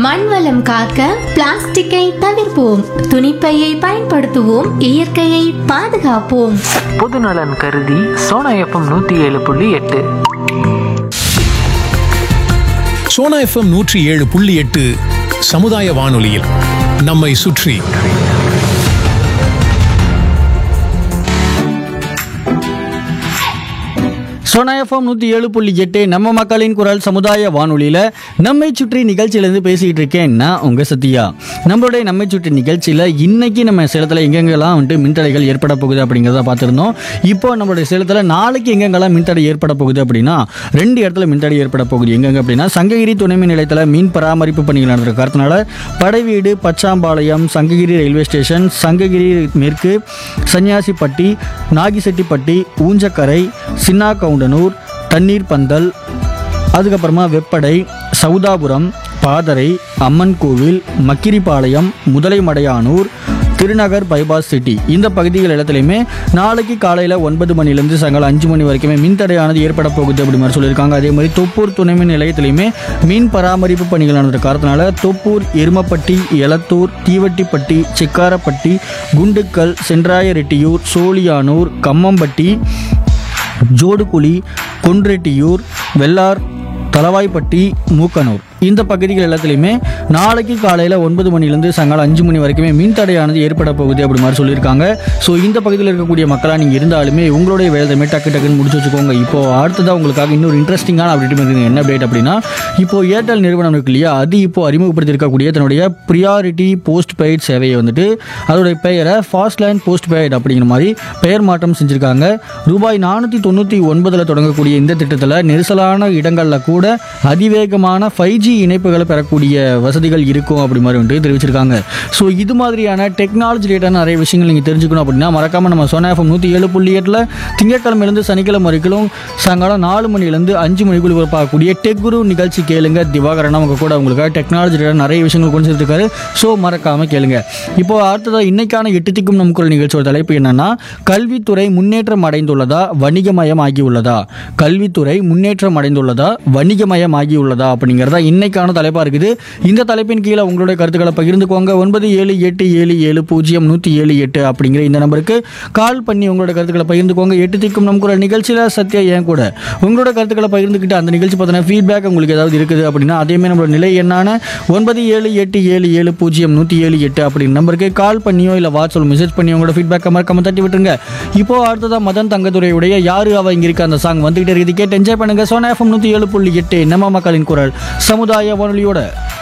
மண் வளம் காக்க பிளாஸ்டிக்கை தவிர்ப்போம் துணிப்பையை பயன்படுத்துவோம் இயற்கையை பாதுகாப்போம் பொதுநலன் கருதி சோனா எஃப்எம் நூற்றி ஏழு புள்ளி எட்டு சோனா எஃப்எம் நூற்றி ஏழு புள்ளி எட்டு சமுதாய வானொலியில் நம்மை சுற்றி சோனா எஃப்எம் நூற்றி ஏழு புள்ளி எட்டு நம்ம மக்களின் குரல் சமுதாய வானொலியில் நம்மை சுற்றி நிகழ்ச்சியிலேருந்து பேசிக்கிட்டு இருக்கேன் நான் உங்கள் சத்யா நம்மளுடைய நம்மை சுற்றி நிகழ்ச்சியில் இன்னைக்கு நம்ம சேலத்தில் எங்கெங்கெல்லாம் வந்துட்டு மின்தடைகள் ஏற்பட போகுது அப்படிங்கிறத பார்த்துருந்தோம் இப்போ நம்மளுடைய சேலத்தில் நாளைக்கு எங்கெங்கெல்லாம் மின்தடை ஏற்பட போகுது அப்படின்னா ரெண்டு இடத்துல மின்தடை ஏற்பட போகுது எங்கெங்க அப்படின்னா சங்ககிரி துணை மின் நிலையத்தில் மீன் பராமரிப்பு பணிகள் நடந்திருக்க காரணத்தினால படைவீடு பச்சாம்பாளையம் சங்ககிரி ரயில்வே ஸ்டேஷன் சங்ககிரி மேற்கு சன்னியாசிப்பட்டி நாகிசெட்டிப்பட்டி ஊஞ்சக்கரை சின்னா கவுண்டனூர் தண்ணீர் பந்தல் அதுக்கப்புறமா வெப்படை சவுதாபுரம் பாதரை அம்மன் கோவில் மக்கிரிப்பாளையம் முதலைமடையானூர் திருநகர் பைபாஸ் சிட்டி இந்த பகுதிகள் இடத்துலையுமே நாளைக்கு காலையில் ஒன்பது மணிலேருந்து சாயங்காலம் அஞ்சு மணி வரைக்குமே மின்தடையானது ஏற்பட போகுது அப்படி மாதிரி சொல்லியிருக்காங்க அதே மாதிரி தொப்பூர் துணை மின் நிலையத்திலையுமே மீன் பராமரிப்பு பணிகள் நடந்த காரணத்தினால தொப்பூர் எருமப்பட்டி எலத்தூர் தீவட்டிப்பட்டி சிக்காரப்பட்டி குண்டுக்கல் சென்றாயரெட்டியூர் சோழியானூர் கம்மம்பட்டி ஜோடுகுழி கொன்ரெட்டியூர் வெள்ளார் தலவாய்ப்பட்டி மூக்கனூர் இந்த பகுதிகள் எல்லாத்துலேயுமே நாளைக்கு காலையில் ஒன்பது மணிலேருந்து சாயங்காலம் அஞ்சு மணி வரைக்குமே மின் தடையானது ஏற்பட போகுது அப்படி மாதிரி சொல்லியிருக்காங்க ஸோ இந்த பகுதியில் இருக்கக்கூடிய மக்களாக நீங்கள் இருந்தாலுமே உங்களுடைய வேலையுமே டக்கு டக்குன்னு முடிச்சு வச்சுக்கோங்க இப்போ அடுத்ததாக உங்களுக்காக இன்னொரு இன்ட்ரெஸ்டிங்கான அப்டேட் இருக்குது என்ன அப்டேட் அப்படின்னா இப்போ ஏர்டெல் நிறுவனம் இருக்கு இல்லையா அது இப்போ அறிமுகப்படுத்தியிருக்கக்கூடிய தன்னுடைய ப்ரியாரிட்டி போஸ்ட் பெய்ட் சேவையை வந்துட்டு அதோடைய பெயரை ஃபாஸ்ட் லைன் போஸ்ட் பெய்ட் அப்படிங்கிற மாதிரி பெயர் மாற்றம் செஞ்சுருக்காங்க ரூபாய் நானூற்றி தொண்ணூற்றி ஒன்பதில் தொடங்கக்கூடிய இந்த திட்டத்தில் நெரிசலான இடங்களில் கூட அதிவேகமான ஃபைவ் ஜி இணைப்புகளை பெறக்கூடிய வசதிகள் இருக்கும் அப்படி மாதிரி வந்துட்டு தெரிவிச்சிருக்காங்க ஸோ இது மாதிரியான டெக்னாலஜி ரிலேட்டான நிறைய விஷயங்கள் நீங்கள் தெரிஞ்சுக்கணும் அப்படின்னா மறக்காமல் நம்ம சோனா எஃப்எம் நூற்றி ஏழு புள்ளி எட்டில் திங்கட்கிழமையிலேருந்து சனிக்கிழமை வரைக்கும் சாயங்காலம் நாலு மணிலேருந்து அஞ்சு மணிக்குள்ள பார்க்கக்கூடிய டெக் குரு நிகழ்ச்சி கேளுங்க திவாகரன் அவங்க கூட உங்களுக்கு டெக்னாலஜி ரிலேட்டான நிறைய விஷயங்கள் கொண்டு சேர்த்துருக்காரு ஸோ மறக்காமல் கேளுங்க இப்போ அடுத்ததாக இன்னைக்கான எட்டு திக்கும் நம் குரல் நிகழ்ச்சியோட தலைப்பு என்னன்னா கல்வித்துறை முன்னேற்றம் அடைந்துள்ளதா வணிகமயம் ஆகியுள்ளதா கல்வித்துறை முன்னேற்றம் அடைந்துள்ளதா வணிகமயம் ஆகியுள்ளதா அப்படிங்கிறதா இன்னைக்கான தலைப்பாக இருக்குது இந்த தலைப்பின் கீழே உங்களுடைய கருத்துக்களை பகிர்ந்துக்கோங்க ஒன்பது ஏழு எட்டு ஏழு ஏழு பூஜ்ஜியம் நூற்றி ஏழு எட்டு அப்படிங்கிற இந்த நம்பருக்கு கால் பண்ணி உங்களோட கருத்துக்களை பகிர்ந்துக்கோங்க எட்டு திக்கும் நம் குரல் நிகழ்ச்சியில் சத்யா ஏன் கூட உங்களோட கருத்துக்களை பகிர்ந்துக்கிட்டு அந்த நிகழ்ச்சி பார்த்தீங்கன்னா ஃபீட்பேக் உங்களுக்கு ஏதாவது இருக்குது அப்படின்னா அதேமாதிரி நம்மளோட நிலை என்னான ஒன்பது ஏழு எட்டு ஏழு ஏழு பூஜ்ஜியம் நூற்றி ஏழு எட்டு அப்படிங்கிற நம்பருக்கு கால் பண்ணியோ இல்லை வாட்ஸ்அப் மெசேஜ் பண்ணி உங்களோட ஃபீட்பேக்கை மறக்காம தட்டி விட்டுருங்க இப்போ அடுத்ததாக மதன் தங்கத்துறையுடைய யாரு அவ இங்க இருக்க அந்த சாங் வந்துகிட்டே இருக்குது கேட்டு என்ஜாய் பண்ணுங்க சோனா எஃப்எம் நூற்றி ஏழு புள்ளி எட்டு நம்ம மக்களின் குரல் சமுதாய வானொலியோட